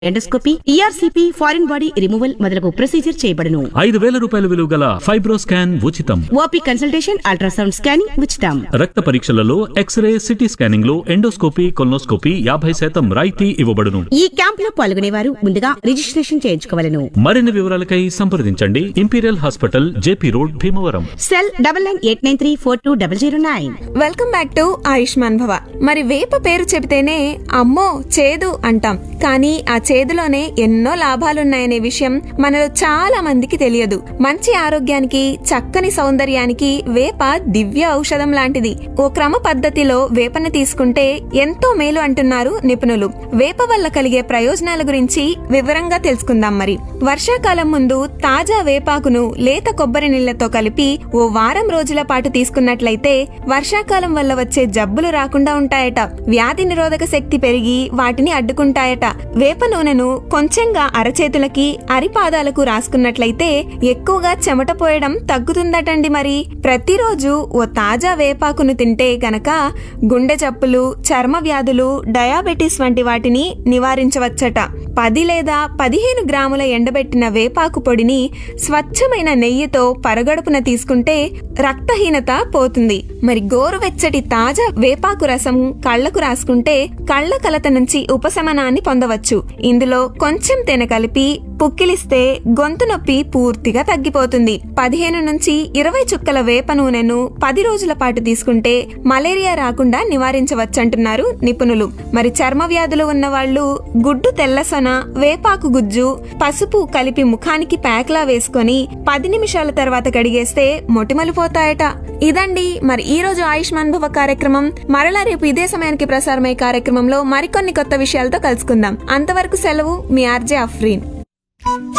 endoscopy ERCP foreign body removal మొదలగు procedure చేయబడును ఐదు వేల రూపాయల విలువ గల ఫైబ్రో స్కాన్ ఉచితం ఓపీ కన్సల్టేషన్ అల్ట్రాసౌండ్ స్కానింగ్ ఉచితం రక్త పరీక్షలలో ఎక్స్రే సిటీ స్కానింగ్ లో ఎండోస్కోపీ కొల్నోస్కోపీ యాభై శాతం రాయితీ ఇవ్వబడును ఈ క్యాంప్ లో పాల్గొనేవారు ముందుగా రిజిస్ట్రేషన్ చేయించుకోవాలను మరిన్ని వివరాలకై సంప్రదించండి imperial hospital JP road Bhimavaram cell double nine eight nine three four two double zero nine welcome back to Ayushman Bhava మరి వేప పేరు చెబితేనే అమ్మో చేదు అంటాం కానీ ఆ చేదులోనే ఎన్నో లాభాలున్నాయనే విషయం మనలో చాలా మందికి తెలియదు మంచి ఆరోగ్యానికి చక్కని సౌందర్యానికి వేప దివ్య ఔషధం లాంటిది ఓ క్రమ పద్ధతిలో వేపని తీసుకుంటే ఎంతో మేలు అంటున్నారు నిపుణులు వేప వల్ల కలిగే ప్రయోజనాల గురించి వివరంగా తెలుసుకుందాం మరి వర్షాకాలం ముందు తాజా వేపాకును లేత కొబ్బరి నీళ్లతో కలిపి ఓ వారం రోజుల పాటు తీసుకున్నట్లయితే వర్షాకాలం వల్ల వచ్చే జబ్బులు రాకుండా ఉంటాయట వ్యాధి నిరోధక శక్తి పెరిగి వాటిని అడ్డుకుంటాయట వేప నూనెను కొంచెంగా అరచేతులకి అరిపాదాలకు రాసుకున్నట్లయితే ఎక్కువగా చెమట పోయడం తగ్గుతుందటండి మరి ప్రతిరోజు ఓ తాజా వేపాకును తింటే గనక గుండె జబ్బులు చర్మ వ్యాధులు డయాబెటిస్ వంటి వాటిని నివారించవచ్చట పది లేదా పదిహేను గ్రాముల ఎండబెట్టిన వేపాకు పొడిని స్వచ్ఛమైన నెయ్యితో పరగడుపున తీసుకుంటే రక్తహీనత పోతుంది మరి గోరువెచ్చటి తాజా వేపాకు రసం కళ్లకు రాసుకుంటే కళ్ల కలత నుంచి ఉపశమనాన్ని పొందవచ్చు ఇందులో కొంచెం తేనె కలిపి పుక్కిలిస్తే గొంతు నొప్పి పూర్తిగా తగ్గిపోతుంది పదిహేను నుంచి ఇరవై చుక్కల వేప నూనెను పది రోజుల పాటు తీసుకుంటే మలేరియా రాకుండా నివారించవచ్చంటున్నారు నిపుణులు మరి చర్మ వ్యాధులు ఉన్న వాళ్ళు గుడ్డు తెల్లసొన వేపాకు గుజ్జు పసుపు కలిపి ముఖానికి ప్యాక్లా వేసుకొని పది నిమిషాల తర్వాత కడిగేస్తే మొటిమలు పోతాయట ఇదండి మరి ఈ రోజు ఆయుష్మాన్ భవ కార్యక్రమం మరలా రేపు ఇదే సమయానికి ప్రసారమయ్యే కార్యక్రమంలో మరికొన్ని కొత్త విషయాలతో కలుసుకుందాం అంతవరకు సెలవు మీ ఆర్జే అఫ్రీన్